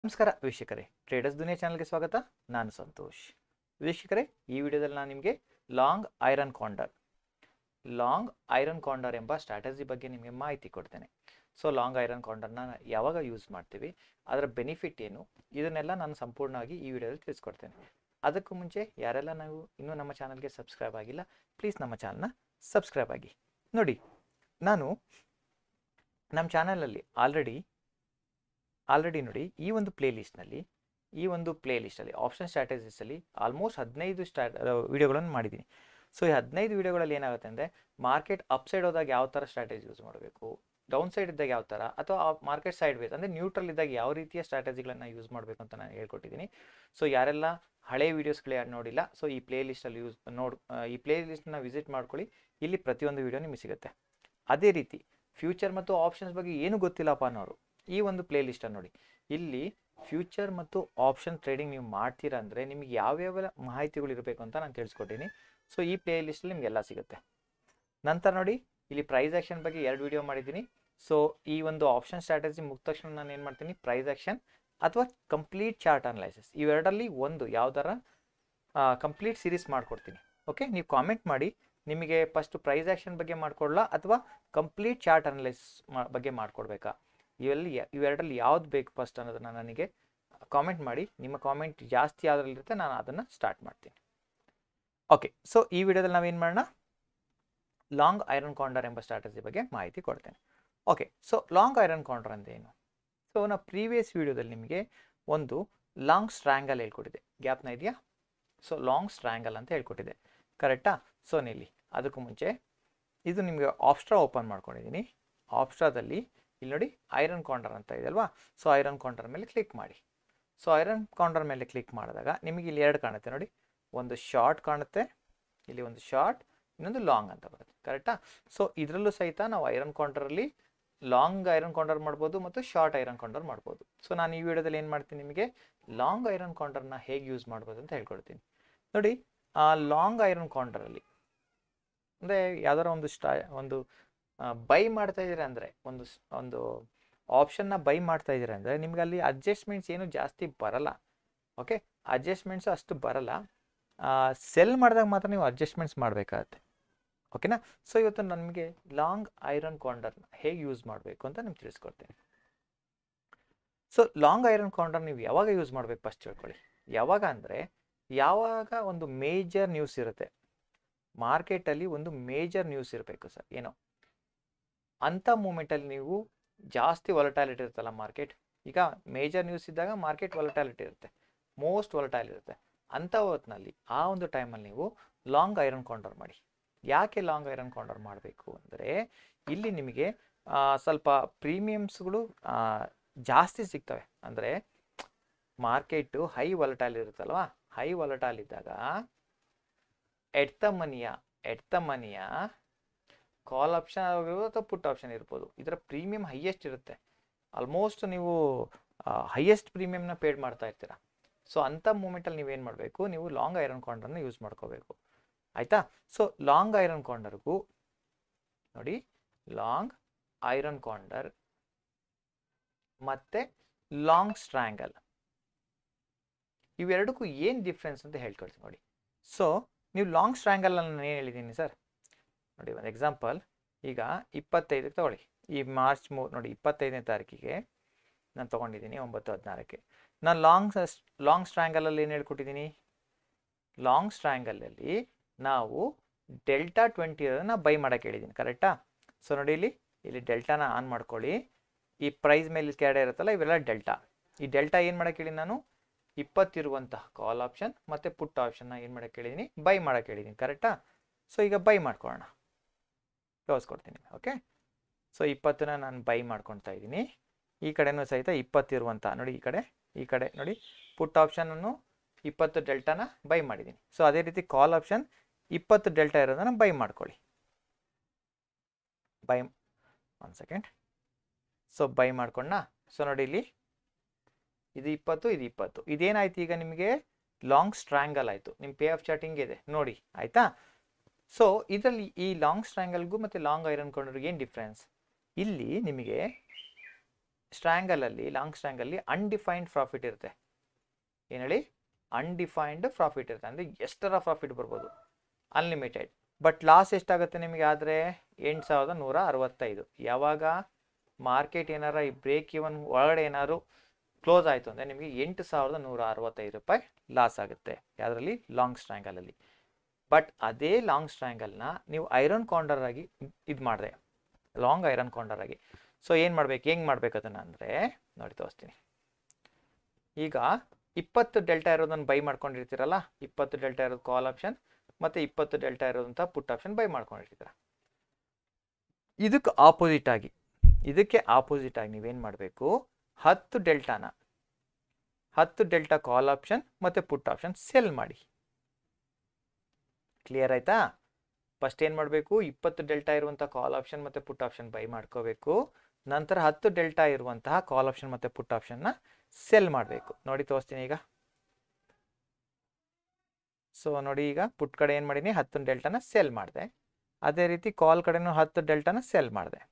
ನಮಸ್ಕಾರ ವೀಕ್ಷಕರೇ ಟ್ರೇಡರ್ಸ್ ದುನಿಯಾ ಚಾನಲ್ಗೆ ಸ್ವಾಗತ ನಾನು ಸಂತೋಷ್ ವೀಕ್ಷಕರೇ ಈ ವಿಡಿಯೋದಲ್ಲಿ ನಾನು ನಿಮಗೆ long iron condor long iron condor ಎಂಬ ಸ್ಟ್ರಾಟಜಿ ಬಗ್ಗೆ ನಿಮಗೆ ಮಾಹಿತಿ ಕೊಡ್ತೇನೆ ಸೊ ಲಾಂಗ್ ಐರನ್ ಕಾಂಡರ್ನ ಯಾವಾಗ ಯೂಸ್ ಮಾಡ್ತೀವಿ ಅದರ ಬೆನಿಫಿಟ್ ಏನು ಇದನ್ನೆಲ್ಲ ನಾನು ಸಂಪೂರ್ಣವಾಗಿ ಈ ವಿಡಿಯೋದಲ್ಲಿ ತಿಳಿಸ್ಕೊಡ್ತೇನೆ ಅದಕ್ಕೂ ಮುಂಚೆ ಯಾರೆಲ್ಲ ನಾವು ಇನ್ನೂ ನಮ್ಮ ಚಾನಲ್ಗೆ ಸಬ್ಸ್ಕ್ರೈಬ್ ಆಗಿಲ್ಲ ಪ್ಲೀಸ್ ನಮ್ಮ ಚಾನಲ್ನ ಸಬ್ಸ್ಕ್ರೈಬ್ ಆಗಿ ನೋಡಿ ನಾನು ನಮ್ಮ ಚಾನಲಲ್ಲಿ ಆಲ್ರೆಡಿ ಆಲ್ರೆಡಿ ನೋಡಿ ಈ ಒಂದು ಪ್ಲೇ ಲಿಸ್ಟ್ನಲ್ಲಿ ಈ ಒಂದು ಪ್ಲೇ ಲಿಸ್ಟಲ್ಲಿ ಆಪ್ಷನ್ ಸ್ಟ್ರಾಟಜಿಸಲ್ಲಿ ಆಲ್ಮೋಸ್ಟ್ ಹದಿನೈದು ಸ್ಟ್ರಾ ವಿಡಿಯೋಗಳನ್ನು ಮಾಡಿದ್ದೀನಿ ಸೊ ಈ ಹದಿನೈದು ವಿಡಿಯೋಗಳಲ್ಲಿ ಏನಾಗುತ್ತೆ ಅಂದರೆ ಮಾರ್ಕೆಟ್ ಅಪ್ ಸೈಡ್ ಹೋದಾಗ ಯಾವ ಥರ ಸ್ಟ್ರಾಟಜಿ ಯೂಸ್ ಮಾಡಬೇಕು ಡೌನ್ ಸೈಡ್ ಇದ್ದಾಗ ಯಾವ ಥರ ಅಥವಾ ಮಾರ್ಕೆಟ್ ಸೈಡ್ ವೇಸ್ ಅಂದರೆ ನ್ಯೂಟ್ರಲ್ ಇದ್ದಾಗ ಯಾವ ರೀತಿಯ ಸ್ಟ್ರಾಟಜಿಗಳನ್ನು ಯೂಸ್ ಮಾಡಬೇಕು ಅಂತ ನಾನು ಹೇಳ್ಕೊಟ್ಟಿದ್ದೀನಿ ಸೊ ಯಾರೆಲ್ಲ ಹಳೆ ವೀಡಿಯೋಸ್ಗಳೇ ನೋಡಿಲ್ಲ ಸೊ ಈ ಪ್ಲೇ ಲಿಸ್ಟಲ್ಲಿ ಯೂಸ್ ನೋಡ್ ಈ ಪ್ಲೇ ಲಿಸ್ಟನ್ನ ವಿಸಿಟ್ ಮಾಡ್ಕೊಳ್ಳಿ ಇಲ್ಲಿ ಪ್ರತಿಯೊಂದು ವಿಡಿಯೋ ನಿಮಗೆ ಸಿಗುತ್ತೆ ಅದೇ ರೀತಿ ಫ್ಯೂಚರ್ ಮತ್ತು ಆಪ್ಷನ್ಸ್ ಬಗ್ಗೆ ಏನು ಗೊತ್ತಿಲ್ಲಪ್ಪ ಅನ್ನೋರು ಈ ಒಂದು ಪ್ಲೇ ಲಿಸ್ಟನ್ನು ನೋಡಿ ಇಲ್ಲಿ ಫ್ಯೂಚರ್ ಮತ್ತು ಆಪ್ಷನ್ ಟ್ರೇಡಿಂಗ್ ನೀವು ಮಾಡ್ತೀರಾ ಅಂದರೆ ನಿಮಗೆ ಯಾವ್ಯಾವ ಮಾಹಿತಿಗಳು ಇರಬೇಕು ಅಂತ ನಾನು ತಿಳಿಸ್ಕೊಟ್ಟಿನಿ ಸೊ ಈ ಪ್ಲೇ ಲಿಸ್ಟಲ್ಲಿ ನಿಮಗೆಲ್ಲ ಸಿಗುತ್ತೆ ನಂತರ ನೋಡಿ ಇಲ್ಲಿ ಪ್ರೈಸ್ ಆ್ಯಕ್ಷನ್ ಬಗ್ಗೆ ಎರಡು ವಿಡಿಯೋ ಮಾಡಿದ್ದೀನಿ ಸೊ ಈ ಒಂದು ಆಪ್ಷನ್ ಸ್ಟ್ರಾಟಜಿ ಮುಗಿದ ತಕ್ಷಣ ನಾನು ಏನು ಮಾಡ್ತೀನಿ ಪ್ರೈಸ್ ಆ್ಯಕ್ಷನ್ ಅಥವಾ ಕಂಪ್ಲೀಟ್ ಚಾರ್ಟ್ ಅನಲೈಸಿಸ್ ಇವೆರಡರಲ್ಲಿ ಒಂದು ಯಾವ್ದಾರ ಕಂಪ್ಲೀಟ್ ಸೀರೀಸ್ ಮಾಡಿಕೊಡ್ತೀನಿ ಓಕೆ ನೀವು ಕಾಮೆಂಟ್ ಮಾಡಿ ನಿಮಗೆ ಫಸ್ಟ್ ಪ್ರೈಸ್ ಆ್ಯಕ್ಷನ್ ಬಗ್ಗೆ ಮಾಡ್ಕೊಡ್ಲಾ ಅಥವಾ ಕಂಪ್ಲೀಟ್ ಚಾರ್ಟ್ ಅನಲೈಸಿಸ್ ಬಗ್ಗೆ ಮಾಡಿಕೊಡ್ಬೇಕಾ ಇವೆಲ್ಲಿ ಇವೆರಡರಲ್ಲಿ ಯಾವ್ದು ಬೇಕು ಫಸ್ಟ್ ಅನ್ನೋದನ್ನು ನನಗೆ ಕಾಮೆಂಟ್ ಮಾಡಿ ನಿಮ್ಮ ಕಾಮೆಂಟ್ ಜಾಸ್ತಿ ಯಾವುದ್ರಲ್ಲಿರುತ್ತೆ ನಾನು ಅದನ್ನು ಸ್ಟಾರ್ಟ್ ಮಾಡ್ತೀನಿ ಓಕೆ ಸೊ ಈ ವಿಡಿಯೋದಲ್ಲಿ ನಾವೇನು ಮಾಡೋಣ ಲಾಂಗ್ ಐರನ್ ಕಾಂಡರ್ ಎಂಬ ಸ್ಟ್ರಾಟಜಿ ಬಗ್ಗೆ ಮಾಹಿತಿ ಕೊಡ್ತೇನೆ okay so long iron condor ಅಂತ ಏನು ಸೊ ನಾವು ಪ್ರೀವಿಯಸ್ ವಿಡಿಯೋದಲ್ಲಿ ನಿಮಗೆ ಒಂದು ಲಾಂಗ್ ಸ್ಟ್ರ್ಯಾಂಗಲ್ ಹೇಳ್ಕೊಟ್ಟಿದೆ ಗ್ಯಾಪ್ನ ಇದೆಯಾ ಸೊ ಲಾಂಗ್ ಸ್ಟ್ರ್ಯಾಂಗಲ್ ಅಂತ ಹೇಳ್ಕೊಟ್ಟಿದೆ ಕರೆಕ್ಟಾ ಸೊ ನಿಲ್ಲಿ ಅದಕ್ಕೂ ಮುಂಚೆ ಇದು ನಿಮಗೆ ಆಪ್ಸ್ಟ್ರಾ ಓಪನ್ ಮಾಡ್ಕೊಂಡಿದ್ದೀನಿ ಆಪ್ಸ್ಟ್ರಾದಲ್ಲಿ ಇಲ್ಲಿ ನೋಡಿ ಐರನ್ ಕೌಂಟರ್ ಅಂತ ಇದೆ ಅಲ್ವಾ ಸೊ ಐರನ್ ಕೌಂಟರ್ ಮೇಲೆ ಕ್ಲಿಕ್ ಮಾಡಿ ಸೊ ಐರನ್ ಕೌಂಟರ್ ಮೇಲೆ ಕ್ಲಿಕ್ ಮಾಡಿದಾಗ ನಿಮಗೆ ಇಲ್ಲಿ ಎರಡು ಕಾಣುತ್ತೆ ನೋಡಿ ಒಂದು ಶಾರ್ಟ್ ಕಾಣುತ್ತೆ ಇಲ್ಲಿ ಒಂದು ಶಾರ್ಟ್ ಇನ್ನೊಂದು ಲಾಂಗ್ ಅಂತ ಬರುತ್ತೆ ಕರೆಕ್ಟಾ ಸೊ ಇದರಲ್ಲೂ ಸಹಿತ ನಾವು ಐರನ್ ಕೌಂಟರಲ್ಲಿ ಲಾಂಗ್ ಐರನ್ ಕೌಂಟರ್ ಮಾಡ್ಬೋದು ಮತ್ತು ಶಾರ್ಟ್ ಐರನ್ ಕೌಂಟರ್ ಮಾಡ್ಬೋದು ಸೊ ನಾನು ಈ ವಿಡಿಯೋದಲ್ಲಿ ಏನು ಮಾಡ್ತೀನಿ ನಿಮಗೆ ಲಾಂಗ್ ಐರನ್ ಕೌಂಟರ್ನ ಹೇಗೆ ಯೂಸ್ ಮಾಡ್ಬೋದು ಅಂತ ಹೇಳ್ಕೊಡ್ತೀನಿ ನೋಡಿ ಆ ಲಾಂಗ್ ಐರನ್ ಕೌಂಟರಲ್ಲಿ ಅಂದರೆ ಯಾವ್ದಾರ ಒಂದು ಸ್ಟಾ ಒಂದು ಬೈ ಮಾಡ್ತಾ ಇದ್ದೀರಾ ಅಂದರೆ ಒಂದು ಒಂದು ಆಪ್ಷನ್ನ ಬೈ ಮಾಡ್ತಾ ಇದ್ದೀರಾ ಅಂದರೆ ನಿಮ್ಗೆ ಅಲ್ಲಿ ಅಡ್ಜಸ್ಟ್ಮೆಂಟ್ಸ್ ಏನು ಜಾಸ್ತಿ ಬರಲ್ಲ ಓಕೆ ಅಡ್ಜಸ್ಟ್ಮೆಂಟ್ಸು ಅಷ್ಟು ಬರಲ್ಲ ಸೆಲ್ ಮಾಡಿದಾಗ ಮಾತ್ರ ನೀವು ಅಡ್ಜಸ್ಟ್ಮೆಂಟ್ಸ್ ಮಾಡಬೇಕಾಗತ್ತೆ ಓಕೆನಾ ಸೊ ಇವತ್ತು ನಮಗೆ ಲಾಂಗ್ ಐರನ್ ಕೌಂಡರ್ನ ಹೇಗೆ ಯೂಸ್ ಮಾಡಬೇಕು ಅಂತ ನಿಮ್ಗೆ ತಿಳಿಸ್ಕೊಡ್ತೀನಿ ಸೊ ಲಾಂಗ್ ಐರನ್ ಕೌಂಡರ್ ನೀವು ಯಾವಾಗ ಯೂಸ್ ಮಾಡಬೇಕು ಫಸ್ಟ್ ಹೇಳ್ಕೊಳ್ಳಿ ಯಾವಾಗ ಅಂದರೆ ಯಾವಾಗ ಒಂದು ಮೇಜರ್ ನ್ಯೂಸ್ ಇರುತ್ತೆ ಮಾರ್ಕೆಟಲ್ಲಿ ಒಂದು ಮೇಜರ್ ನ್ಯೂಸ್ ಇರಬೇಕು ಸರ್ ಏನೋ ಅಂಥ ಮೂಮೆಂಟಲ್ಲಿ ನೀವು ಜಾಸ್ತಿ ವಾಲಟಾಲಿಟಿ ಇರುತ್ತಲ್ಲ ಮಾರ್ಕೆಟ್ ಈಗ ಮೇಜರ್ ನ್ಯೂಸ್ ಇದ್ದಾಗ ಮಾರ್ಕೆಟ್ ವಾಲಟಾಲಿಟಿ ಇರುತ್ತೆ ಮೋಸ್ಟ್ ವಾಲಟೈಲ್ ಇರುತ್ತೆ ಅಂಥ ಹೊತ್ತಿನಲ್ಲಿ ಆ ಒಂದು ಟೈಮಲ್ಲಿ ನೀವು ಲಾಂಗ್ ಐರನ್ ಕೌಂಟರ್ ಮಾಡಿ ಯಾಕೆ ಲಾಂಗ್ ಐರನ್ ಕೌಂಟರ್ ಮಾಡಬೇಕು ಅಂದರೆ ಇಲ್ಲಿ ನಿಮಗೆ ಸ್ವಲ್ಪ ಪ್ರೀಮಿಯಮ್ಸ್ಗಳು ಜಾಸ್ತಿ ಸಿಗ್ತವೆ ಅಂದರೆ ಮಾರ್ಕೆಟು ಹೈ ವಾಲಟೈಲ್ ಇರುತ್ತಲ್ವಾ ಹೈ ವಾಲಟೈಲ್ ಇದ್ದಾಗ ಎಟ್ ದ ಮನಿಯ ಎಟ್ ದ ಮನಿಯ ಕಾಲ್ ಆಪ್ಷನ್ ಆಗಿರ್ಬೋದು ಅಥವಾ ಪುಟ್ ಆಪ್ಷನ್ ಇರ್ಬೋದು ಇದರ ಪ್ರೀಮಿಯಂ ಹೈಯೆಸ್ಟ್ ಇರುತ್ತೆ ಆಲ್ಮೋಸ್ಟ್ ನೀವು ಹೈಯೆಸ್ಟ್ ಪ್ರೀಮಿಯಮ್ನ ಪೇಡ್ ಮಾಡ್ತಾ ಇರ್ತೀರ ಸೊ ಅಂಥ ಮೂಮೆಂಟಲ್ಲಿ ನೀವೇನು ಮಾಡಬೇಕು ನೀವು ಲಾಂಗ್ ಐರನ್ ಕೌಂಡರ್ನ ಯೂಸ್ ಮಾಡ್ಕೋಬೇಕು ಆಯಿತಾ ಸೊ ಲಾಂಗ್ ಐರನ್ ಕೌಂಡರ್ಗೂ ನೋಡಿ ಲಾಂಗ್ ಐರನ್ ಕೌಂಡರ್ ಮತ್ತು ಲಾಂಗ್ ಸ್ಟ್ರ್ಯಾಂಗಲ್ ಇವೆರಡಕ್ಕೂ ಏನು ಡಿಫ್ರೆನ್ಸ್ ಅಂತ ಹೇಳ್ಕೊಳ್ತೀನಿ ನೋಡಿ ಸೊ ನೀವು ಲಾಂಗ್ ಸ್ಟ್ರ್ಯಾಂಗಲಲ್ಲಿ ನಾನು ಏನು ಹೇಳಿದ್ದೀನಿ ಸರ್ ನೋಡಿ ಒಂದು ಎಕ್ಸಾಂಪಲ್ ಈಗ ಇಪ್ಪತ್ತೈದಕ್ಕೆ ತಗೊಳ್ಳಿ ಈ ಮಾರ್ಚ್ ಮೂ ನೋಡಿ ಇಪ್ಪತ್ತೈದನೇ ತಾರೀಕಿಗೆ ನಾನು ತೊಗೊಂಡಿದ್ದೀನಿ ಒಂಬತ್ತು ಹದಿನಾರಕ್ಕೆ ನಾನು ಲಾಂಗ್ ಲಾಂಗ್ ಸ್ಟ್ರ್ಯಾಂಗಲಲ್ಲಿ ಏನು ಹೇಳ್ಕೊಟ್ಟಿದ್ದೀನಿ ಲಾಂಗ್ ಸ್ಟ್ರ್ಯಾಂಗಲಲ್ಲಿ ನಾವು ಡೆಲ್ಟಾ ಟ್ವೆಂಟಿ ಇರೋದನ್ನ ಬೈ ಮಾಡೋಕ್ಕೆ ಹೇಳಿದ್ದೀನಿ ಕರೆಕ್ಟಾ ಸೊ ನೋಡಿ ಇಲ್ಲಿ ಇಲ್ಲಿ ಡೆಲ್ಟಾನ ಆನ್ ಮಾಡ್ಕೊಳ್ಳಿ ಈ ಪ್ರೈಸ್ ಮೇಲೆ ಕೆರಡೆ ಇರುತ್ತಲ್ಲ ಇವೆಲ್ಲ ಡೆಲ್ಟಾ ಈ ಡೆಲ್ಟಾ ಏನು ಮಾಡೋಕ್ಕೆ ಹೇಳಿ ನಾನು ಇಪ್ಪತ್ತಿರುವಂತಹ ಕಾಲ್ ಆಪ್ಷನ್ ಮತ್ತು ಪುಟ್ ಆಪ್ಷನ್ನ ಏನು ಮಾಡೋಕ್ಕೆ ಹೇಳಿದ್ದೀನಿ ಬೈ ಮಾಡೋಕ್ಕೆ ಹೇಳಿದ್ದೀನಿ ಕರೆಕ್ಟಾ ಸೊ ಈಗ ಬೈ ಮಾಡ್ಕೊಳ್ಳೋಣ ಕ್ಲೋಸ್ ಕೊಡ್ತೀನಿ ಓಕೆ ಸೊ ಇಪ್ಪತ್ತನ್ನ ನಾನು ಬೈ ಮಾಡ್ಕೊಳ್ತಾ ಇದ್ದೀನಿ ಈ ಕಡೆನೂ ಸಹಿತ ಇಪ್ಪತ್ತಿರುವಂಥ ನೋಡಿ ಈ ಕಡೆ ಈ ಕಡೆ ನೋಡಿ ಪುಟ್ ಆಪ್ಷನನ್ನು ಇಪ್ಪತ್ತು ಡೆಲ್ಟಾನ ಬೈ ಮಾಡಿದ್ದೀನಿ ಸೊ ಅದೇ ರೀತಿ ಕಾಲ್ ಆಪ್ಷನ್ ಇಪ್ಪತ್ತು ಡೆಲ್ಟಾ ಇರೋದನ್ನು ಬೈ ಮಾಡ್ಕೊಳ್ಳಿ buy one second so buy ಮಾಡ್ಕೊಂಡ ಸೊ ನೋಡಿ ಇಲ್ಲಿ ಇದು ಇಪ್ಪತ್ತು ಇದು ಇಪ್ಪತ್ತು ಇದೇನಾಯ್ತು ಈಗ ನಿಮಗೆ ಲಾಂಗ್ ಸ್ಟ್ರ್ಯಾಂಗಲ್ ಆಯಿತು ನಿಮ್ಮ ಪೇ ಆಫ್ ಚಾರ್ಟಿಂಗ್ ಇದೆ ನೋಡಿ ಆಯಿತಾ ಸೊ ಇದರಲ್ಲಿ ಈ ಲಾಂಗ್ ಸ್ಟ್ರ್ಯಾಂಗಲ್ಗೂ ಮತ್ತು ಲಾಂಗ್ ಐರನ್ ಕೌಂಡರ್ಗೆ ಏನು ಡಿಫ್ರೆನ್ಸ್ ಇಲ್ಲಿ ನಿಮಗೆ ಸ್ಟ್ರ್ಯಾಂಗಲಲ್ಲಿ ಲಾಂಗ್ ಸ್ಟ್ರ್ಯಾಂಗಲ್ಲಿ ಅನ್ಡಿಫೈನ್ಡ್ ಪ್ರಾಫಿಟ್ ಇರುತ್ತೆ ಏನು ಹೇಳಿ ಅನ್ಡಿಫೈನ್ಡ್ ಪ್ರಾಫಿಟ್ ಇರುತ್ತೆ ಅಂದರೆ ಎಷ್ಟರ ಪ್ರಾಫಿಟ್ ಬರ್ಬೋದು ಅನ್ಲಿಮಿಟೆಡ್ ಬಟ್ ಲಾಸ್ ಎಷ್ಟಾಗುತ್ತೆ ನಿಮಗೆ ಆದರೆ ಎಂಟು ಸಾವಿರದ ನೂರ ಅರವತ್ತೈದು ಯಾವಾಗ ಮಾರ್ಕೆಟ್ ಏನಾರ ಈ ಬ್ರೇಕ್ ಇವನ್ ಒಳಗಡೆ ಏನಾದ್ರು ಕ್ಲೋಸ್ ಆಯಿತು ಅಂದರೆ ನಿಮಗೆ ಎಂಟು ಸಾವಿರದ ನೂರ ಅರವತ್ತೈದು ರೂಪಾಯಿ ಲಾಸ್ ಆಗುತ್ತೆ ಯಾವುದರಲ್ಲಿ ಲಾಂಗ್ ಸ್ಟ್ರ್ಯಾಂಗಲಲ್ಲಿ ಬಟ್ ಅದೇ ಲಾಂಗ್ ಸ್ಟ್ರ್ಯಾಂಗಲ್ನ ನೀವು ಐರನ್ ಕಾಂಡರ್ ಆಗಿ ಇದು ಮಾಡಿದೆ ಲಾಂಗ್ ಐರನ್ ಕಾಂಡರ್ ಆಗಿ ಸೊ ಏನು ಮಾಡ್ಬೇಕು ಹೆಂಗೆ ಮಾಡ್ಬೇಕು ಅದನ್ನು ಅಂದರೆ ನೋಡಿ ತೋರಿಸ್ತೀನಿ ಈಗ ಇಪ್ಪತ್ತು ಡೆಲ್ಟಾ ಇರೋದನ್ನು ಬೈ ಮಾಡ್ಕೊಂಡಿರ್ತೀರಲ್ಲ ಇಪ್ಪತ್ತು ಡೆಲ್ಟಾ ಇರೋದು ಕಾಲ್ ಆಪ್ಷನ್ ಮತ್ತು ಇಪ್ಪತ್ತು ಡೆಲ್ಟಾ ಇರೋದಂಥ ಪುಟ್ ಆಪ್ಷನ್ ಬೈ ಮಾಡ್ಕೊಂಡಿರ್ತೀರ ಇದಕ್ಕೆ ಆಪೋಸಿಟ್ ಆಗಿ ಇದಕ್ಕೆ ಆಪೋಸಿಟ್ ಆಗಿ ನೀವೇನು ಮಾಡಬೇಕು ಹತ್ತು ಡೆಲ್ಟಾನ ಹತ್ತು ಡೆಲ್ಟಾ ಕಾಲ್ ಆಪ್ಷನ್ ಮತ್ತು ಪುಟ್ ಆಪ್ಷನ್ ಸೆಲ್ ಮಾಡಿ ಕ್ಲಿಯರ್ ಆಯ್ತಾ ಫಸ್ಟ್ ಏನು ಮಾಡಬೇಕು ಇಪ್ಪತ್ತು ಡೆಲ್ಟಾ ಇರುವಂಥ ಕಾಲ್ ಆಪ್ಷನ್ ಮತ್ತು ಪುಟ್ ಆಪ್ಷನ್ ಬೈ ಮಾಡ್ಕೋಬೇಕು ನಂತರ ಹತ್ತು ಡೆಲ್ಟಾ ಇರುವಂತಹ ಕಾಲ್ ಆಪ್ಷನ್ ಮತ್ತು ಪುಟ್ ಆಪ್ಷನ್ನ ಸೆಲ್ ಮಾಡಬೇಕು ನೋಡಿ ತೋರಿಸ್ತೀನಿ ಈಗ ಸೊ ನೋಡಿ ಈಗ ಪುಟ್ ಕಡೆ ಏನು ಮಾಡೀನಿ ಹತ್ತು ಡೆಲ್ಟಾನ ಸೆಲ್ ಮಾಡಿದೆ ಅದೇ ರೀತಿ ಕಾಲ್ ಕಡೆನೂ ಹತ್ತು ಡೆಲ್ಟಾನ ಸೆಲ್ ಮಾಡಿದೆ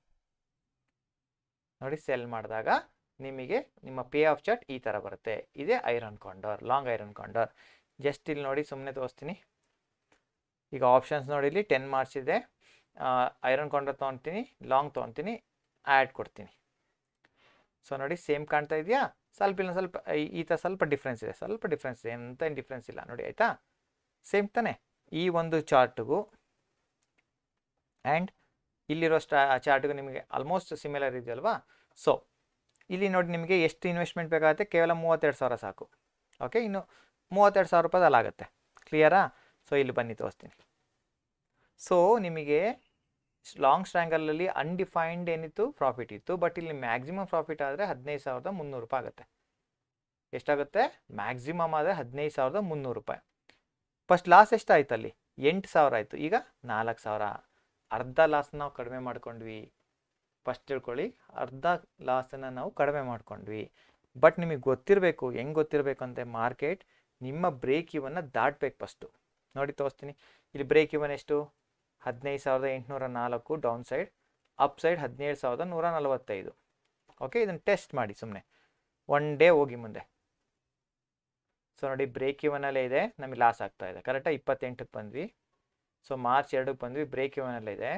ನೋಡಿ ಸೆಲ್ ಮಾಡಿದಾಗ ನಿಮಗೆ ನಿಮ್ಮ ಪೇ ಆಫ್ ಚಾರ್ಟ್ ಈ ಥರ ಬರುತ್ತೆ ಇದೇ iron condor long iron condor just ಇಲ್ಲಿ ನೋಡಿ ಸುಮ್ಮನೆ ತೋರಿಸ್ತೀನಿ ಈಗ ಆಪ್ಷನ್ಸ್ ನೋಡಿ ಇಲ್ಲಿ ಟೆನ್ ಮಾರ್ಕ್ಸ್ ಇದೆ ಐರನ್ ಕಾಂಡರ್ ತೊಗೊತೀನಿ ಲಾಂಗ್ ತೊಗೊತೀನಿ ಆ್ಯಡ್ ಕೊಡ್ತೀನಿ ಸೊ ನೋಡಿ ಸೇಮ್ ಕಾಣ್ತಾ ಇದೆಯಾ ಸ್ವಲ್ಪ ಇಲ್ಲ ಸ್ವಲ್ಪ ಈ- ಈ ಥರ ಸ್ವಲ್ಪ ಡಿಫ್ರೆನ್ಸ್ ಇದೆ ಸ್ವಲ್ಪ ಡಿಫ್ರೆನ್ಸ್ ಇದೆ ಎಂತ ಏನು ಡಿಫ್ರೆನ್ಸ್ ಇಲ್ಲ ನೋಡಿ ಆಯಿತಾ ಸೇಮ್ ತಾನೆ ಈ ಒಂದು ಚಾರ್ಟ್ಗೂ ಆ್ಯಂಡ್ ಇಲ್ಲಿರೋ ಸ್ಟಾ ಚಾರ್ಟ್ಗೂ ನಿಮಗೆ ಆಲ್ಮೋಸ್ಟ್ ಸಿಮಿಲರ್ ಇದೆಯಲ್ವಾ ಸೊ ಇಲ್ಲಿ ನೋಡಿ ನಿಮಗೆ ಎಷ್ಟು ಇನ್ವೆಸ್ಟ್ಮೆಂಟ್ ಬೇಕಾಗುತ್ತೆ ಕೇವಲ ಮೂವತ್ತೆರಡು ಸಾವಿರ ಸಾಕು ಓಕೆ ಇನ್ನು ಮೂವತ್ತೆರಡು ಸಾವಿರ ರೂಪಾಯಿದಲ್ಲಿ ಆಗುತ್ತೆ ಕ್ಲಿಯರಾ ಸೊ ಇಲ್ಲಿ ಬನ್ನಿ ತೋರಿಸ್ತೀನಿ ಸೊ ನಿಮಗೆ ಲಾಂಗ್ ಸ್ಟ್ರ್ಯಾಂಗಲಲ್ಲಿ ಅನ್ಡಿಫೈನ್ಡ್ ಏನಿತ್ತು ಪ್ರಾಫಿಟ್ ಇತ್ತು ಬಟ್ ಇಲ್ಲಿ ಮ್ಯಾಕ್ಸಿಮಮ್ ಪ್ರಾಫಿಟ್ ಆದರೆ ಹದಿನೈದು ಸಾವಿರದ ಮುನ್ನೂರು ರೂಪಾಯಿ ಆಗುತ್ತೆ ಎಷ್ಟಾಗುತ್ತೆ ಮ್ಯಾಕ್ಸಿಮಮ್ ಆದರೆ ಹದಿನೈದು ಸಾವಿರದ ಮುನ್ನೂರು ರೂಪಾಯಿ ಫಸ್ಟ್ ಲಾಸ್ ಎಷ್ಟಾಯ್ತು ಅಲ್ಲಿ ಎಂಟು ಸಾವಿರ ಆಯಿತು ಈಗ ನಾಲ್ಕು ಸಾವಿರ ಅರ್ಧ ಲಾಸ್ ನಾವು ಕಡಿಮೆ ಮಾಡ್ಕೊಂಡ್ವಿ ಫಸ್ಟ್ ತಿಳ್ಕೊಳ್ಳಿ ಅರ್ಧ ಲಾಸನ್ನು ನಾವು ಕಡಿಮೆ ಮಾಡ್ಕೊಂಡ್ವಿ ಬಟ್ ನಿಮಗೆ ಗೊತ್ತಿರಬೇಕು ಹೆಂಗೆ ಗೊತ್ತಿರಬೇಕು ಅಂತ ಮಾರ್ಕೆಟ್ ನಿಮ್ಮ ಬ್ರೇಕ್ ಇವನ್ನು ದಾಟ್ಬೇಕು ಫಸ್ಟು ನೋಡಿ ತೋರಿಸ್ತೀನಿ ಇಲ್ಲಿ ಬ್ರೇಕ್ ಇವನ್ ಎಷ್ಟು ಹದಿನೈದು ಸಾವಿರದ ಎಂಟುನೂರ ನಾಲ್ಕು ಡೌನ್ ಸೈಡ್ ಅಪ್ ಸೈಡ್ ಹದಿನೇಳು ಸಾವಿರದ ನೂರ ನಲವತ್ತೈದು ಓಕೆ ಇದನ್ನು ಟೆಸ್ಟ್ ಮಾಡಿ ಸುಮ್ಮನೆ ಒನ್ ಡೇ ಹೋಗಿ ಮುಂದೆ ಸೊ ನೋಡಿ ಬ್ರೇಕ್ ಇವನಲ್ಲೇ ಇದೆ ನಮಗೆ ಲಾಸ್ ಆಗ್ತಾ ಇದೆ ಕರೆಕ್ಟಾಗಿ ಇಪ್ಪತ್ತೆಂಟಕ್ಕೆ ಬಂದ್ವಿ ಸೊ ಮಾರ್ಚ್ ಎರಡಕ್ಕೆ ಬಂದ್ವಿ ಬ್ರೇಕ್ ಇವನಲ್ಲೇ ಇದೆ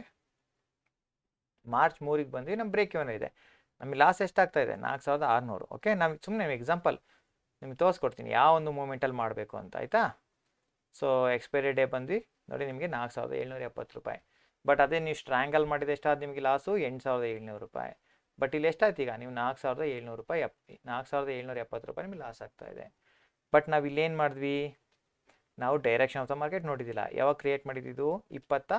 ಮಾರ್ಚ್ ಮೂರಿಗೆ ಬಂದ್ವಿ ನಮ್ಮ ಬ್ರೇಕ್ ಇವನ್ ಇದೆ ನಮಗೆ ಲಾಸ್ ಎಷ್ಟಾಗ್ತಾ ಇದೆ ನಾಲ್ಕು ಸಾವಿರದ ಆರುನೂರು ಓಕೆ ನಮಗೆ ಸುಮ್ಮನೆ ಎಕ್ಸಾಂಪಲ್ ನಿಮಗೆ ತೋರಿಸ್ಕೊಡ್ತೀನಿ ಯಾವ ಒಂದು ಮೂಮೆಂಟಲ್ಲಿ ಮಾಡಬೇಕು ಅಂತ ಆಯಿತಾ ಸೊ ಎಕ್ಸ್ಪೈರಿ ಡೇ ಬಂದ್ವಿ ನೋಡಿ ನಿಮಗೆ ನಾಲ್ಕು ಸಾವಿರದ ಏಳ್ನೂರ ಎಪ್ಪತ್ತು ರೂಪಾಯಿ ಬಟ್ ಅದೇ ನೀವು ಸ್ಟ್ರ್ಯಾಂಗಲ್ ಮಾಡಿದ ಎಷ್ಟಾದ ನಿಮಗೆ ಲಾಸು ಎಂಟು ಸಾವಿರದ ಏಳ್ನೂರು ರೂಪಾಯಿ ಬಟ್ ಇಲ್ಲಿ ಎಷ್ಟಾಯ್ತು ಈಗ ನೀವು ನಾಲ್ಕು ಸಾವಿರದ ಏಳ್ನೂರು ರೂಪಾಯಿ ಎಪ್ ನಾಲ್ಕು ಸಾವಿರದ ಏಳ್ನೂರ ಎಪ್ಪತ್ತು ರೂಪಾಯಿ ನಿಮಗೆ ಲಾಸ್ ಆಗ್ತಾ ಇದೆ ಬಟ್ ನಾವು ಇಲ್ಲೇನು ಮಾಡಿದ್ವಿ ನಾವು ಡೈರೆಕ್ಷನ್ ಆಫ್ ದ ಮಾರ್ಕೆಟ್ ನೋಡಿದ್ದಿಲ್ಲ ಯಾವಾಗ ಕ್ರಿಯೇಟ್ ಮಾಡಿದ್ದು ಇಪ್ಪತ್ತ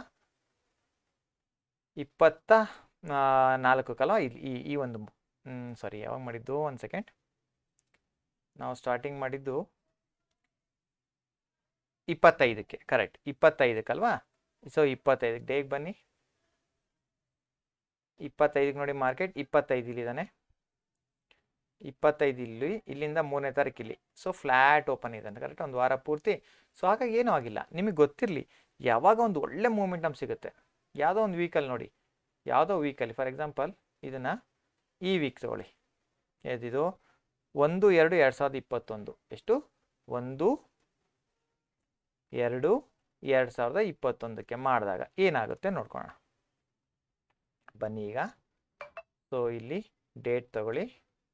ಇಪ್ಪತ್ತ ಆ, ನಾಲ್ಕು ಕಲ ಇಲ್ಲಿ ಈ ಈ ಒಂದು ಸಾರಿ ಯಾವಾಗ ಮಾಡಿದ್ದು ಒಂದು ಸೆಕೆಂಡ್ ನಾವು ಸ್ಟಾರ್ಟಿಂಗ್ ಮಾಡಿದ್ದು ಇಪ್ಪತ್ತೈದಕ್ಕೆ ಕರೆಕ್ಟ್ ಇಪ್ಪತ್ತೈದಕ್ಕಲ್ವಾ ಸೊ ಇಪ್ಪತ್ತೈದಕ್ಕೆ ಡೇಗೆ ಬನ್ನಿ ಇಪ್ಪತ್ತೈದಕ್ಕೆ ನೋಡಿ ಮಾರ್ಕೆಟ್ ಇಪ್ಪತ್ತೈದು ಇಲ್ಲಿದ್ದಾನೆ ಇಪ್ಪತ್ತೈದು ಇಲ್ಲಿ ಇಲ್ಲಿಂದ ಮೂರನೇ ತಾರೀಕು ಇಲ್ಲಿ ಸೊ ಫ್ಲ್ಯಾಟ್ ಓಪನ್ ಇದೆ ಕರೆಕ್ಟ್ ಒಂದು ವಾರ ಪೂರ್ತಿ ಸೊ ಹಾಗಾಗಿ ಏನೂ ಆಗಿಲ್ಲ ನಿಮಗೆ ಗೊತ್ತಿರಲಿ ಯಾವಾಗ ಒಂದು ಒಳ್ಳೆ ಮೂಮೆಂಟಮ್ ಸಿಗುತ್ತೆ ಯಾವುದೋ ಒಂದು ವೀಕಲ್ಲಿ ನೋಡಿ ಯಾವುದೋ ವೀಕಲ್ಲಿ ಫಾರ್ ಎಕ್ಸಾಂಪಲ್ ಇದನ್ನು ಈ ವೀಕ್ ತಗೊಳ್ಳಿ ಯಾವ್ದಿದು ಒಂದು ಎರಡು ಎರಡು ಸಾವಿರದ ಇಪ್ಪತ್ತೊಂದು ಎಷ್ಟು ಒಂದು ಎರಡು ಎರಡು ಸಾವಿರದ ಇಪ್ಪತ್ತೊಂದಕ್ಕೆ ಮಾಡಿದಾಗ ಏನಾಗುತ್ತೆ ನೋಡ್ಕೊಳ್ಳೋಣ ಬನ್ನಿ ಈಗ ಸೊ ಇಲ್ಲಿ ಡೇಟ್ ತಗೊಳ್ಳಿ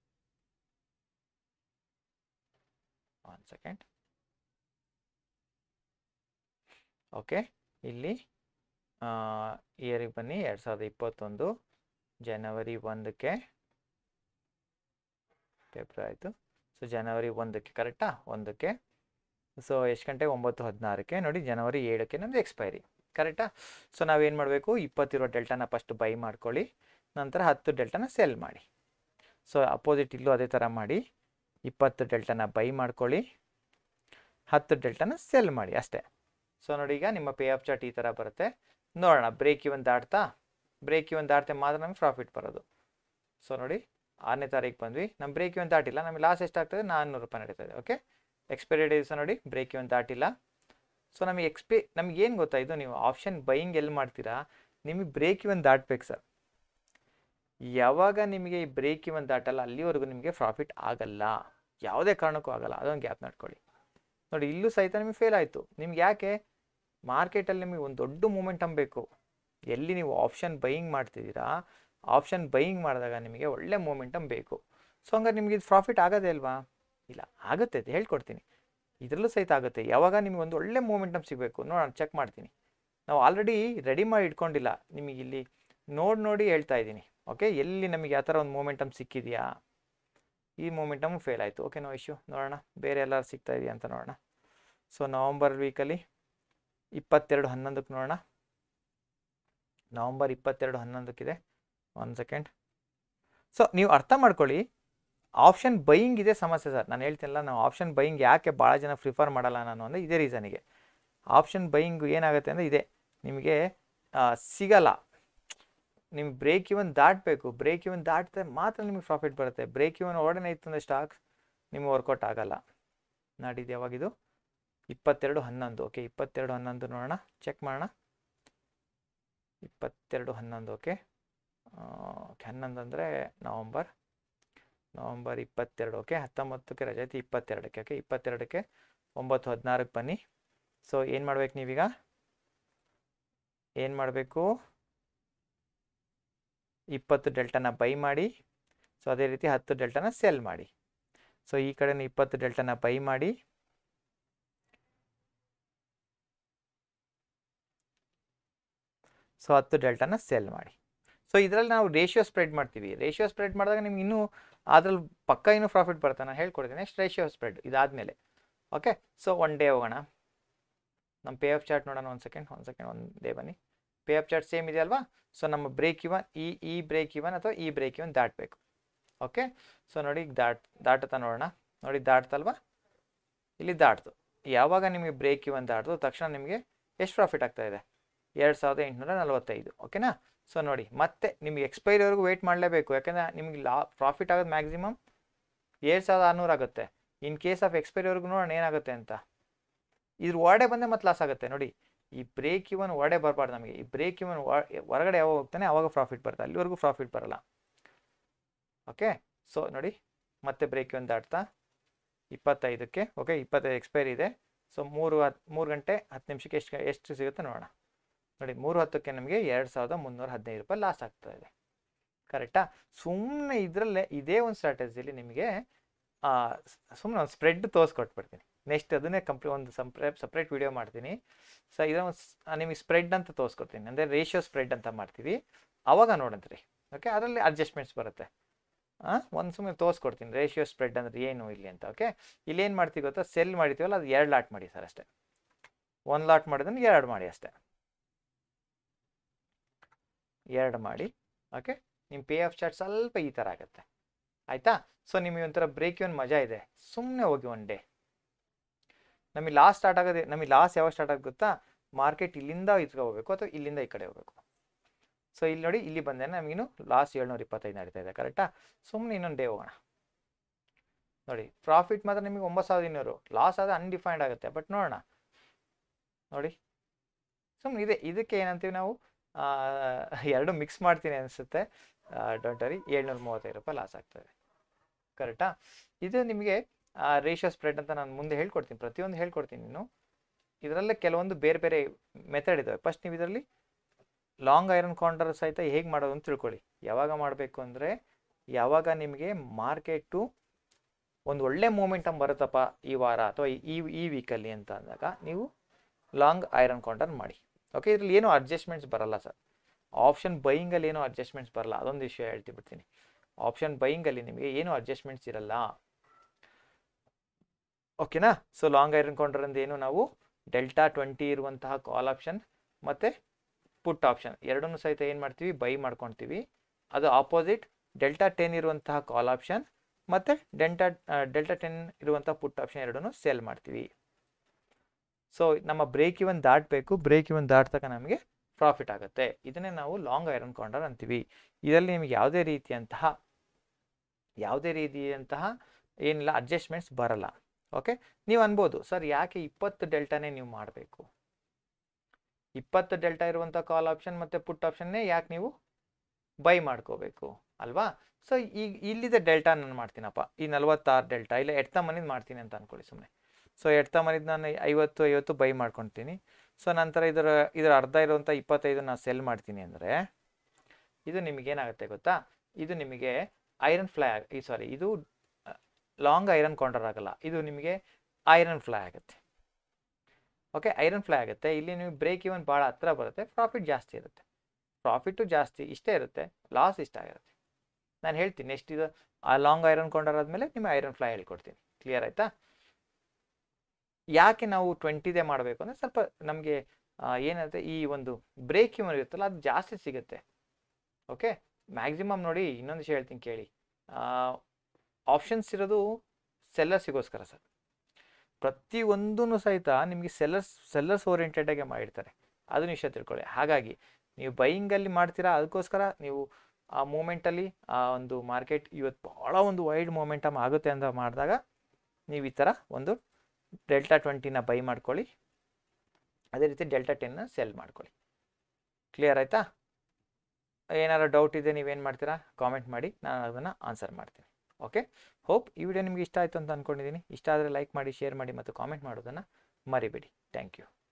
ಒನ್ ಸೆಕೆಂಡ್ ಓಕೆ ಇಲ್ಲಿ ಇಯರಿಗೆ ಬನ್ನಿ ಎರಡು ಸಾವಿರದ ಇಪ್ಪತ್ತೊಂದು ಜನವರಿ ಒಂದಕ್ಕೆ ಫೆಬ್ರವರಿ ಆಯಿತು ಸೊ ಜನವರಿ ಒಂದಕ್ಕೆ ಕರೆಕ್ಟಾ ಒಂದಕ್ಕೆ ಸೊ ಎಷ್ಟು ಗಂಟೆ ಒಂಬತ್ತು ಹದಿನಾರಕ್ಕೆ ನೋಡಿ ಜನವರಿ ಏಳಕ್ಕೆ ನಮ್ಮದು ಎಕ್ಸ್ಪೈರಿ ಕರೆಕ್ಟಾ ಸೊ ನಾವೇನು ಮಾಡಬೇಕು ಇಪ್ಪತ್ತಿರೋ ಡೆಲ್ಟಾನ ಫಸ್ಟ್ ಬೈ ಮಾಡ್ಕೊಳ್ಳಿ ನಂತರ ಹತ್ತು ಡೆಲ್ಟಾನ ಸೆಲ್ ಮಾಡಿ ಸೊ ಅಪೋಸಿಟ್ ಇಲ್ಲೂ ಅದೇ ಥರ ಮಾಡಿ ಇಪ್ಪತ್ತು ಡೆಲ್ಟಾನ ಬೈ ಮಾಡ್ಕೊಳ್ಳಿ ಹತ್ತು ಡೆಲ್ಟಾನ ಸೆಲ್ ಮಾಡಿ ಅಷ್ಟೇ ಸೊ ನೋಡಿ ಈಗ ನಿಮ್ಮ ಪೇ ಆಫ್ ಚಾರ್ಟ್ ಈ ಥರ ಬರುತ್ತೆ ನೋಡೋಣ ಬ್ರೇಕ್ ಇವನ್ ದಾಟ್ತಾ ಬ್ರೇಕ್ ಇವನ್ ದಾಟ್ತೆ ಮಾತ್ರ ನಮಗೆ ಪ್ರಾಫಿಟ್ ಬರೋದು ಸೊ ನೋಡಿ ಆರನೇ ತಾರೀಕು ಬಂದ್ವಿ ನಮ್ಮ ಬ್ರೇಕ್ ಇವನ್ ದಾಟಿಲ್ಲ ನಮಗೆ ಲಾಸ್ ಎಷ್ಟಾಗ್ತದೆ ನಾನ್ನೂರು ರೂಪಾಯಿ ನಡೀತದೆ ಓಕೆ ಎಕ್ಸ್ಪೈರಿ ಡೇಸ್ ನೋಡಿ ಬ್ರೇಕ್ ಇವನ್ ದಾಟಿಲ್ಲ ಸೊ ನಮಗೆ ಎಕ್ಸ್ಪೆ ನಮ್ಗೆ ಏನು ಗೊತ್ತಾ ಇದು ನೀವು ಆಪ್ಷನ್ ಬೈಯಿಂಗ್ ಎಲ್ಲಿ ಮಾಡ್ತೀರಾ ನಿಮಗೆ ಬ್ರೇಕ್ ಇವನ್ ದಾಟ್ಬೇಕು ಸರ್ ಯಾವಾಗ ನಿಮಗೆ ಈ ಬ್ರೇಕ್ ಇವನ್ ದಾಟಲ್ಲ ಅಲ್ಲಿವರೆಗೂ ನಿಮಗೆ ಪ್ರಾಫಿಟ್ ಆಗಲ್ಲ ಯಾವುದೇ ಕಾರಣಕ್ಕೂ ಆಗಲ್ಲ ಅದೊಂದು ಗ್ಯಾಪ್ ನಡ್ಕೊಳ್ಳಿ ನೋಡಿ ಇಲ್ಲೂ ಸಹಿತ ನಿಮಗೆ ಫೇಲ್ ಆಯಿತು ನಿಮ್ಗೆ ಯಾಕೆ ಮಾರ್ಕೆಟಲ್ಲಿ ನಿಮಗೆ ಒಂದು ದೊಡ್ಡ ಮೂಮೆಂಟಮ್ ಬೇಕು ಎಲ್ಲಿ ನೀವು ಆಪ್ಷನ್ ಬೈಯಿಂಗ್ ಮಾಡ್ತಿದ್ದೀರಾ ಆಪ್ಷನ್ ಬೈಯಿಂಗ್ ಮಾಡಿದಾಗ ನಿಮಗೆ ಒಳ್ಳೆ ಮೂಮೆಂಟಮ್ ಬೇಕು ಸೊ ಹಂಗಾರೆ ನಿಮಗೆ ಇದು ಪ್ರಾಫಿಟ್ ಆಗೋದೇ ಅಲ್ವಾ ಇಲ್ಲ ಆಗುತ್ತೆ ಅದು ಹೇಳ್ಕೊಡ್ತೀನಿ ಇದರಲ್ಲೂ ಸಹಿತ ಆಗುತ್ತೆ ಯಾವಾಗ ನಿಮಗೆ ಒಂದು ಒಳ್ಳೆ ಮೂಮೆಂಟಮ್ ಸಿಗಬೇಕು ನೋಡೋಣ ಚೆಕ್ ಮಾಡ್ತೀನಿ ನಾವು ಆಲ್ರೆಡಿ ರೆಡಿ ಮಾಡಿ ಇಟ್ಕೊಂಡಿಲ್ಲ ನಿಮಗೆ ಇಲ್ಲಿ ನೋಡಿ ನೋಡಿ ಹೇಳ್ತಾ ಇದ್ದೀನಿ ಓಕೆ ಎಲ್ಲಿ ನಮಗೆ ಯಾವ ಥರ ಒಂದು ಮೂಮೆಂಟಮ್ ಸಿಕ್ಕಿದೆಯಾ ಈ ಮೂಮೆಂಟಮ್ ಫೇಲ್ ಆಯಿತು ಓಕೆ ನೋ ಇಶ್ಯೂ ನೋಡೋಣ ಬೇರೆ ಎಲ್ಲರೂ ಸಿಗ್ತಾ ಇದೆಯಾ ಅಂತ ನೋಡೋಣ ಸೊ ನವಂಬರ್ ವೀಕಲ್ಲಿ ಇಪ್ಪತ್ತೆರಡು ಹನ್ನೊಂದಕ್ಕೆ ನೋಡೋಣ ನವಂಬರ್ ಇಪ್ಪತ್ತೆರಡು ಹನ್ನೊಂದಕ್ಕಿದೆ ಒನ್ ಸೆಕೆಂಡ್ ಸೊ ನೀವು ಅರ್ಥ ಮಾಡ್ಕೊಳ್ಳಿ ಆಪ್ಷನ್ ಬೈಯಿಂಗ್ ಇದೆ ಸಮಸ್ಯೆ ಸರ್ ನಾನು ಹೇಳ್ತೀನಲ್ಲ ನಾವು ಆಪ್ಷನ್ ಬೈಯಿಂಗ್ ಯಾಕೆ ಭಾಳ ಜನ ಪ್ರಿಫರ್ ಮಾಡಲ್ಲ ನಾನು ಅಂದರೆ ಇದೇ ರೀಸನಿಗೆ ಆಪ್ಷನ್ ಬೈಯಿಂಗ್ ಏನಾಗುತ್ತೆ ಅಂದರೆ ಇದೆ ನಿಮಗೆ ಆ, ಸಿಗಲ್ಲ ನಿಮ್ಗೆ ಬ್ರೇಕ್ ಇವನ್ ದಾಟಬೇಕು ಬ್ರೇಕ್ ಇವನ್ ದಾಟಿದ್ರೆ ಮಾತ್ರ ನಿಮಗೆ ಪ್ರಾಫಿಟ್ ಬರುತ್ತೆ ಬ್ರೇಕ್ ಇವನ್ ಒಡನೆ ಇತ್ತು ಅಂದರೆ ಸ್ಟಾಕ್ ನಿಮಗೆ ವರ್ಕೌಟ್ ಆಗಲ್ಲ ನಾಡಿದ್ದು ಯಾವಾಗಿದು ಇಪ್ಪತ್ತೆರಡು ಹನ್ನೊಂದು ಓಕೆ ಇಪ್ಪತ್ತೆರಡು ಹನ್ನೊಂದು ನೋಡೋಣ ಚೆಕ್ ಮಾಡೋಣ ಇಪ್ಪತ್ತೆರಡು ಹನ್ನೊಂದು ಓಕೆ ಹನ್ನೊಂದು ಅಂದರೆ ನವಂಬರ್ ನವಂಬರ್ ಇಪ್ಪತ್ತೆರಡು ಓಕೆ ಹತ್ತೊಂಬತ್ತಕ್ಕೆ ರಜೆ ಐತಿ ಇಪ್ಪತ್ತೆರಡಕ್ಕೆ ಓಕೆ ಇಪ್ಪತ್ತೆರಡಕ್ಕೆ ಒಂಬತ್ತು ಹದಿನಾರಕ್ಕೆ ಬನ್ನಿ ಸೊ ಏನು ಮಾಡ್ಬೇಕು ನೀವೀಗ ಏನು ಮಾಡಬೇಕು ಇಪ್ಪತ್ತು ಡೆಲ್ಟಾನ ಬೈ ಮಾಡಿ ಸೊ ಅದೇ ರೀತಿ ಹತ್ತು ಡೆಲ್ಟಾನ ಸೆಲ್ ಮಾಡಿ ಸೊ ಈ ಕಡೆನೂ ಇಪ್ಪತ್ತು ಡೆಲ್ಟಾನ ಬೈ ಮಾಡಿ ಸೊ ಹತ್ತು ಡೆಲ್ಟಾನ ಸೆಲ್ ಮಾಡಿ ಸೊ ಇದರಲ್ಲಿ ನಾವು ರೇಷಿಯೋ ಸ್ಪ್ರೆಡ್ ಮಾಡ್ತೀವಿ ರೇಷಿಯೋ ಸ್ಪ್ರೆಡ್ ಮಾಡಿದಾಗ ನಿಮ್ಗೆ ಇನ್ನೂ ಅದ್ರಲ್ಲಿ ಪಕ್ಕ ಇನ್ನೂ ಪ್ರಾಫಿಟ್ ಬರುತ್ತೆ ನಾನು ಹೇಳ್ಕೊಡ್ತೀನಿ ನೆಕ್ಸ್ಟ್ ರೇಷಿಯೋ ಸ್ಪ್ರೆಡ್ ಇದಾದಮೇಲೆ ಓಕೆ ಸೊ ಒನ್ ಡೇ ಹೋಗೋಣ ನಮ್ಮ ಪೇ ಆಫ್ ಚಾರ್ಟ್ ನೋಡೋಣ ಒಂದು ಸೆಕೆಂಡ್ ಒಂದು ಸೆಕೆಂಡ್ ಒಂದು ಡೇ ಬನ್ನಿ ಪೇ ಆಫ್ ಚಾರ್ಟ್ ಸೇಮ್ ಇದೆ ಅಲ್ವಾ ಸೊ ನಮ್ಮ ಬ್ರೇಕ್ ಇವನ್ ಈ ಈ ಬ್ರೇಕ್ ಇವನ್ ಅಥವಾ ಈ ಬ್ರೇಕ್ ಇವನ್ ದಾಟಬೇಕು ಓಕೆ ಸೊ ನೋಡಿ ಈಗ ದಾಟ್ ದಾಟುತ್ತಾ ನೋಡೋಣ ನೋಡಿ ದಾಟ್ತಲ್ವಾ ಇಲ್ಲಿ ದಾಟ್ತು ಯಾವಾಗ ನಿಮಗೆ ಬ್ರೇಕ್ ಇವನ್ ದಾಟ್ತು ತಕ್ಷಣ ನಿಮಗೆ ಎಷ್ಟು ಪ್ರಾಫಿಟ್ ಆಗ್ತಾ ಇದೆ ಎರಡು ಸಾವಿರದ ಎಂಟುನೂರ ನಲವತ್ತೈದು ಓಕೆನಾ ಸೊ ನೋಡಿ ಮತ್ತೆ ನಿಮಗೆ ಎಕ್ಸ್ಪೈರಿವರೆಗೂ ವೆಯ್ಟ್ ಮಾಡಲೇಬೇಕು ಯಾಕಂದರೆ ನಿಮಗೆ ಲಾ ಪ್ರಾಫಿಟ್ ಆಗೋದು ಮ್ಯಾಕ್ಸಿಮಮ್ ಏಳು ಸಾವಿರದ ಆರುನೂರು ಆಗುತ್ತೆ ಇನ್ ಕೇಸ್ ಆಫ್ ಎಕ್ಸ್ಪೈರಿವರೆಗೂ ನೋಡೋಣ ಏನಾಗುತ್ತೆ ಅಂತ ಇದ್ರ ಒಡೆ ಬಂದರೆ ಮತ್ತೆ ಲಾಸ್ ಆಗುತ್ತೆ ನೋಡಿ ಈ ಬ್ರೇಕ್ ಇವನ್ ಒಡೆ ಬರಬಾರ್ದು ನಮಗೆ ಈ ಬ್ರೇಕ್ ಇವನ್ ಹೊರಗಡೆ ಯಾವಾಗ ಹೋಗ್ತಾನೆ ಅವಾಗ ಪ್ರಾಫಿಟ್ ಬರುತ್ತೆ ಅಲ್ಲಿವರೆಗೂ ಪ್ರಾಫಿಟ್ ಬರಲ್ಲ ಓಕೆ ಸೊ ನೋಡಿ ಮತ್ತೆ ಬ್ರೇಕ್ ಇವನ್ ದಾಟ್ತಾ ಇಪ್ಪತ್ತೈದಕ್ಕೆ ಓಕೆ ಇಪ್ಪತ್ತೈದು ಎಕ್ಸ್ಪೈರಿ ಇದೆ ಸೊ ಮೂರು ಹತ್ತು ಮೂರು ಗಂಟೆ ಹತ್ತು ನಿಮಿಷಕ್ಕೆ ಎಷ್ಟು ಎಷ್ಟು ಸಿಗುತ್ತೆ ನೋಡೋಣ ನೋಡಿ ಮೂರು ಹತ್ತಕ್ಕೆ ನಮಗೆ ಎರಡು ಸಾವಿರದ ಮುನ್ನೂರ ಹದಿನೈದು ರೂಪಾಯಿ ಲಾಸ್ ಆಗ್ತಾ ಇದೆ ಕರೆಕ್ಟಾ ಸುಮ್ಮನೆ ಇದರಲ್ಲೇ ಇದೇ ಒಂದು ಸ್ಟ್ರಾಟಜಿಲಿ ನಿಮಗೆ ಸುಮ್ಮನೆ ಒಂದು ಸ್ಪ್ರೆಡ್ ತೋರಿಸ್ಕೊಟ್ಬಿಡ್ತೀನಿ ನೆಕ್ಸ್ಟ್ ಅದನ್ನೇ ಕಂಪ್ಲೀ ಒಂದು ಸಂಪ್ರೆ ಸಪ್ರೇಟ್ ವಿಡಿಯೋ ಮಾಡ್ತೀನಿ ಸೊ ಇದನ್ನು ನಿಮಗೆ ಸ್ಪ್ರೆಡ್ ಅಂತ ತೋರಿಸ್ಕೊಡ್ತೀನಿ ಅಂದರೆ ರೇಷಿಯೋ ಸ್ಪ್ರೆಡ್ ಅಂತ ಮಾಡ್ತೀವಿ ಆವಾಗ ನೋಡಂತ್ರಿ ಓಕೆ ಅದರಲ್ಲಿ ಅಡ್ಜಸ್ಟ್ಮೆಂಟ್ಸ್ ಬರುತ್ತೆ ಒಂದು ಸುಮ್ಮನೆ ತೋರಿಸ್ಕೊಡ್ತೀನಿ ರೇಷಿಯೋ ಸ್ಪ್ರೆಡ್ ಅಂದರೆ ಏನು ಇಲ್ಲಿ ಅಂತ ಓಕೆ ಇಲ್ಲಿ ಏನು ಮಾಡ್ತೀವಿ ಗೊತ್ತಾ ಸೆಲ್ ಮಾಡಿತೀವಲ್ಲ ಅದು ಎರಡು ಲಾಟ್ ಮಾಡಿ ಸರ್ ಅಷ್ಟೇ ಒಂದು ಲಾಟ್ ಮಾಡಿದ್ರೆ ಎರಡು ಮಾಡಿ ಅಷ್ಟೇ ಎರಡು ಮಾಡಿ ಓಕೆ ನಿಮ್ಮ ಪೇ ಆಫ್ ಚಾರ್ಟ್ ಸ್ವಲ್ಪ ಈ ಥರ ಆಗುತ್ತೆ ಆಯಿತಾ ಸೊ ನಿಮಗೆ ಒಂಥರ ಬ್ರೇಕ್ ಇವನ್ ಮಜಾ ಇದೆ ಸುಮ್ಮನೆ ಹೋಗಿ ಒನ್ ಡೇ ನಮಗೆ ಲಾಸ್ ಸ್ಟಾರ್ಟ್ ಆಗೋದೇ ನಮಗೆ ಲಾಸ್ ಯಾವಾಗ ಸ್ಟಾರ್ಟ್ ಆಗುತ್ತೆ ಗೊತ್ತಾ ಮಾರ್ಕೆಟ್ ಇಲ್ಲಿಂದ ಇದ್ಕೆ ಹೋಗಬೇಕು ಅಥವಾ ಇಲ್ಲಿಂದ ಈ ಕಡೆ ಹೋಗಬೇಕು ಸೊ ಇಲ್ಲಿ ನೋಡಿ ಇಲ್ಲಿ ಬಂದೆ ನಮಗಿನ್ನು ಲಾಸ್ ಏಳ್ನೂರ ಇಪ್ಪತ್ತೈದು ನಡೀತಾ ಇದೆ ಕರೆಕ್ಟಾ ಸುಮ್ಮನೆ ಇನ್ನೊಂದು ಡೇ ಹೋಗೋಣ ನೋಡಿ ಪ್ರಾಫಿಟ್ ಮಾತ್ರ ನಿಮಗೆ ಒಂಬತ್ತು ಸಾವಿರದ ಇನ್ನೂರು ಲಾಸ್ ಆದರೆ ಅನ್ಡಿಫೈನ್ಡ್ ಆಗುತ್ತೆ ಬಟ್ ನೋಡೋಣ ನೋಡಿ ಸುಮ್ಮನೆ ಇದೆ ಇದಕ್ಕೆ ಏನಂತೀವಿ ನಾವು ಎರಡು ಮಿಕ್ಸ್ ಮಾಡ್ತೀನಿ ಅನಿಸುತ್ತೆ ಡೋಂಟ್ ವರಿ ಏಳ್ನೂರ ಮೂವತ್ತೈದು ರೂಪಾಯಿ ಲಾಸ್ ಆಗ್ತದೆ ಕರೆಕ್ಟಾ ಇದು ನಿಮಗೆ ರೇಷಿಯೋ ಸ್ಪ್ರೆಡ್ ಅಂತ ನಾನು ಮುಂದೆ ಹೇಳ್ಕೊಡ್ತೀನಿ ಪ್ರತಿಯೊಂದು ಹೇಳ್ಕೊಡ್ತೀನಿ ನೀನು ಇದರಲ್ಲೇ ಕೆಲವೊಂದು ಬೇರೆ ಬೇರೆ ಮೆಥಡ್ ಇದ್ದಾವೆ ಫಸ್ಟ್ ನೀವು ಇದರಲ್ಲಿ ಲಾಂಗ್ ಐರನ್ ಕೌಂಟರ್ ಸಹಿತ ಹೇಗೆ ಮಾಡೋದು ಅಂತ ತಿಳ್ಕೊಳ್ಳಿ ಯಾವಾಗ ಮಾಡಬೇಕು ಅಂದರೆ ಯಾವಾಗ ನಿಮಗೆ ಮಾರ್ಕೆಟು ಒಂದು ಒಳ್ಳೆ ಮೂಮೆಂಟಮ್ ಬರುತ್ತಪ್ಪ ಈ ವಾರ ಅಥವಾ ಈ ಈ ವೀಕಲ್ಲಿ ಅಂತ ಅಂದಾಗ ನೀವು ಲಾಂಗ್ ಐರನ್ ಕೌಂಟರ್ ಮಾಡಿ ಓಕೆ ಇದರಲ್ಲಿ ಏನೂ ಅಡ್ಜಸ್ಟ್ಮೆಂಟ್ಸ್ ಬರಲ್ಲ ಸರ್ ಆಪ್ಷನ್ ಬೈಯಿಂಗಲ್ಲಿ ಏನೂ ಅಡ್ಜಸ್ಟ್ಮೆಂಟ್ಸ್ ಬರಲ್ಲ ಅದೊಂದು ವಿಷಯ ಹೇಳ್ತಿ ಬಿಡ್ತೀನಿ ಆಪ್ಷನ್ ಬೈಯಿಂಗಲ್ಲಿ ನಿಮಗೆ ಏನೂ ಅಡ್ಜಸ್ಟ್ಮೆಂಟ್ಸ್ ಇರಲ್ಲ ಓಕೆನಾ ಸೊ ಲಾಂಗ್ ಐರನ್ ಕೌಂಟರ್ ಅಂತ ಏನು ನಾವು ಡೆಲ್ಟಾ ಟ್ವೆಂಟಿ ಇರುವಂತಹ ಕಾಲ್ ಆಪ್ಷನ್ ಮತ್ತು ಪುಟ್ ಆಪ್ಷನ್ ಎರಡನ್ನೂ ಸಹಿತ ಏನು ಮಾಡ್ತೀವಿ ಬೈ ಮಾಡ್ಕೊಳ್ತೀವಿ ಅದು ಆಪೋಸಿಟ್ ಡೆಲ್ಟಾ ಟೆನ್ ಇರುವಂತಹ ಕಾಲ್ ಆಪ್ಷನ್ ಮತ್ತು ಡೆಲ್ಟಾ ಡೆಲ್ಟಾ ಟೆನ್ ಇರುವಂತಹ ಪುಟ್ ಆಪ್ಷನ್ ಎರಡನ್ನೂ ಸೆಲ್ ಮಾಡ್ತೀವಿ ಸೊ ನಮ್ಮ ಬ್ರೇಕ್ ಇವನ್ ದಾಟಬೇಕು ಬ್ರೇಕ್ ಇವನ್ ದಾಟ್ತಕ್ಕ ನಮಗೆ ಪ್ರಾಫಿಟ್ ಆಗುತ್ತೆ ಇದನ್ನೇ ನಾವು ಲಾಂಗ್ ಐರನ್ ಕೌಂಟರ್ ಅಂತೀವಿ ಇದರಲ್ಲಿ ನಿಮಗೆ ಯಾವುದೇ ರೀತಿಯಂತಹ ಯಾವುದೇ ರೀತಿಯಂತಹ ಏನಿಲ್ಲ ಅಡ್ಜಸ್ಟ್ಮೆಂಟ್ಸ್ ಬರಲ್ಲ ಓಕೆ ನೀವು ಅನ್ಬೋದು ಸರ್ ಯಾಕೆ ಇಪ್ಪತ್ತು ಡೆಲ್ಟಾನೇ ನೀವು ಮಾಡಬೇಕು ಇಪ್ಪತ್ತು ಡೆಲ್ಟಾ ಇರುವಂಥ ಕಾಲ್ ಆಪ್ಷನ್ ಮತ್ತು ಪುಟ್ ಆಪ್ಷನ್ನೇ ಯಾಕೆ ನೀವು ಬೈ ಮಾಡ್ಕೋಬೇಕು ಅಲ್ವಾ ಸೊ ಈಗ ಇಲ್ಲಿದೆ ಡೆಲ್ಟಾ ನಾನು ಮಾಡ್ತೀನಪ್ಪ ಈ ನಲ್ವತ್ತಾರು ಡೆಲ್ಟಾ ಇಲ್ಲ ಎಡ್ತ ಮನಿದ್ ಮಾಡ್ತೀನಿ ಅಂತ ಅನ್ಕೊಳ್ಳಿ ಸುಮ್ಮನೆ ಸೊ ಎಡ್ತ ಮನಿದ್ ನಾನು ಐವತ್ತು ಐವತ್ತು ಬೈ ಮಾಡ್ಕೊತೀನಿ ಸೊ ನಂತರ ಇದರ ಇದರ ಅರ್ಧ ಇರುವಂಥ ಇಪ್ಪತ್ತೈದು ನಾನು ಸೆಲ್ ಮಾಡ್ತೀನಿ ಅಂದರೆ ಇದು ನಿಮಗೇನಾಗುತ್ತೆ ಗೊತ್ತಾ ಇದು ನಿಮಗೆ ಐರನ್ ಫ್ಲೈ ಆಗ ಈ ಸಾರಿ ಇದು ಲಾಂಗ್ ಐರನ್ ಕೌಂಟರ್ ಆಗಲ್ಲ ಇದು ನಿಮಗೆ ಐರನ್ ಫ್ಲೈ ಆಗುತ್ತೆ ಓಕೆ ಐರನ್ ಫ್ಲೈ ಆಗುತ್ತೆ ಇಲ್ಲಿ ನೀವು ಬ್ರೇಕ್ ಇವನ್ ಭಾಳ ಹತ್ರ ಬರುತ್ತೆ ಪ್ರಾಫಿಟ್ ಜಾಸ್ತಿ ಇರುತ್ತೆ ಪ್ರಾಫಿಟ್ಟು ಜಾಸ್ತಿ ಇಷ್ಟೇ ಇರುತ್ತೆ ಲಾಸ್ ಇಷ್ಟ ಆಗಿರುತ್ತೆ ನಾನು ಹೇಳ್ತೀನಿ ನೆಕ್ಸ್ಟ್ ಇದು ಆ ಲಾಂಗ್ ಐರನ್ ಕೌಂಟರ್ ಆದಮೇಲೆ ನಿಮಗೆ ಐರನ್ ಫ್ಲೈ ಹೇಳ್ಕೊಡ್ತೀನಿ ಕ್ಲಿಯರ್ ಆಯಿತಾ ಯಾಕೆ ನಾವು ಟ್ವೆಂಟಿದೇ ಮಾಡಬೇಕು ಅಂದರೆ ಸ್ವಲ್ಪ ನಮಗೆ ಏನಾಗುತ್ತೆ ಈ ಒಂದು ಬ್ರೇಕ್ ಇವನ್ ಇರುತ್ತಲ್ಲ ಅದು ಜಾಸ್ತಿ ಸಿಗುತ್ತೆ ಓಕೆ ಮ್ಯಾಕ್ಸಿಮಮ್ ನೋಡಿ ಇನ್ನೊಂದು ವಿಷಯ ಹೇಳ್ತೀನಿ ಕೇಳಿ ಆಪ್ಷನ್ಸ್ ಇರೋದು ಸೆಲ್ಲರ್ಸಿಗೋಸ್ಕರ ಸರ್ ಪ್ರತಿಯೊಂದೂ ಸಹಿತ ನಿಮಗೆ ಸೆಲ್ಲರ್ಸ್ ಸೆಲ್ಲರ್ಸ್ ಓರಿಯೆಂಟೆಡಾಗೆ ಮಾಡಿರ್ತಾರೆ ಅದನ್ನ ವಿಷಯ ತಿಳ್ಕೊಳ್ಳಿ ಹಾಗಾಗಿ ನೀವು ಬೈಯಿಂಗಲ್ಲಿ ಮಾಡ್ತೀರಾ ಅದಕ್ಕೋಸ್ಕರ ನೀವು ಆ ಮೂಮೆಂಟಲ್ಲಿ ಆ ಒಂದು ಮಾರ್ಕೆಟ್ ಇವತ್ತು ಭಾಳ ಒಂದು ವೈಡ್ ಮೂಮೆಂಟಮ್ ಆಗುತ್ತೆ ಅಂತ ಮಾಡಿದಾಗ ನೀವು ಈ ಥರ ಒಂದು ಡೆಲ್ಟಾ ಟ್ವೆಂಟಿನ ಬೈ ಮಾಡ್ಕೊಳ್ಳಿ ಅದೇ ರೀತಿ ಡೆಲ್ಟಾ ಟೆನ್ನ ಸೆಲ್ ಮಾಡ್ಕೊಳ್ಳಿ ಕ್ಲಿಯರ್ ಆಯಿತಾ ಏನಾರು ಡೌಟ್ ಇದೆ ನೀವೇನು ಮಾಡ್ತೀರಾ ಕಾಮೆಂಟ್ ಮಾಡಿ ನಾನು ಅದನ್ನು ಆನ್ಸರ್ ಮಾಡ್ತೀನಿ ಓಕೆ ಹೋಪ್ ಈ ವಿಡಿಯೋ ನಿಮಗೆ ಇಷ್ಟ ಆಯಿತು ಅಂತ ಅಂದ್ಕೊಂಡಿದ್ದೀನಿ ಇಷ್ಟ ಆದರೆ ಲೈಕ್ ಮಾಡಿ ಶೇರ್ ಮಾಡಿ ಮತ್ತು ಕಾಮೆಂಟ್ ಮಾಡೋದನ್ನು ಮರಿಬೇಡಿ ಥ್ಯಾಂಕ್ ಯು